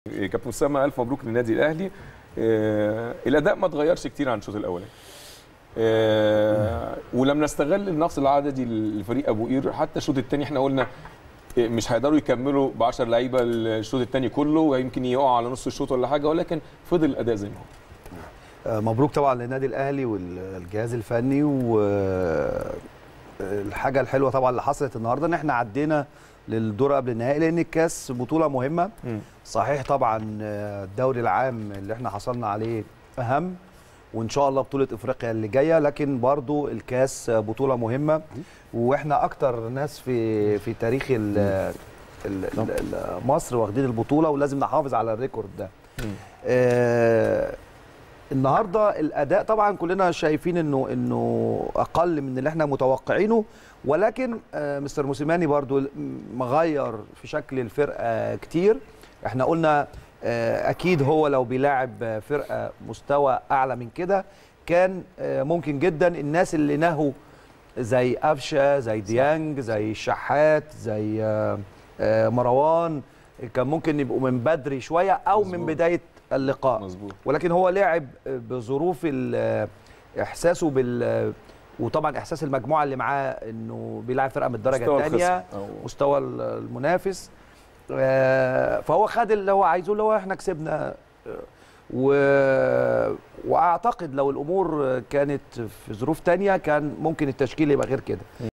كابتن اسامه الف مبروك للنادي الاهلي آه، الاداء ما اتغيرش كتير عن الشوط الاولاني آه، ولم نستغل النقص العددي لفريق ابو قير حتى الشوط الثاني احنا قلنا آه، مش هيقدروا يكملوا ب 10 لعيبه الشوط الثاني كله ويمكن يقعوا على نص الشوط ولا حاجه ولكن فضل الاداء زي ما هو آه، مبروك طبعا للنادي الاهلي والجهاز الفني والحاجه الحلوه طبعا اللي حصلت النهارده ان احنا عدينا للدور قبل النهائي لان الكاس بطوله مهمه صحيح طبعا آه، الدوري العام اللي احنا حصلنا عليه اهم وان شاء الله بطوله افريقيا اللي جايه لكن برضو الكاس بطوله مهمه واحنا اكتر ناس في في تاريخ ال ال- ال- ال- مصر واخدين البطوله ولازم نحافظ على الريكورد ده آه النهارده الاداء طبعا كلنا شايفين انه انه اقل من اللي احنا متوقعينه ولكن آه مستر موسيماني برضو مغير في شكل الفرقه كتير احنا قلنا آه اكيد هو لو بيلاعب فرقه مستوى اعلى من كده كان آه ممكن جدا الناس اللي نهوا زي قفشه زي ديانج زي الشحات زي آه آه مروان كان ممكن يبقوا من بدري شويه او من مظبوط. بدايه اللقاء مظبوط ولكن هو لعب بظروف ال- احساسه بال وطبعا احساس المجموعه اللي معاه انه بيلعب فرقه من الدرجه مستوى الثانيه الخصم أو- مستوى ال- المنافس آه، فهو خد اللي هو عايزه اللي هو احنا كسبنا آه، و... واعتقد لو الامور كانت في ظروف تانية كان ممكن التشكيل يبقى غير كده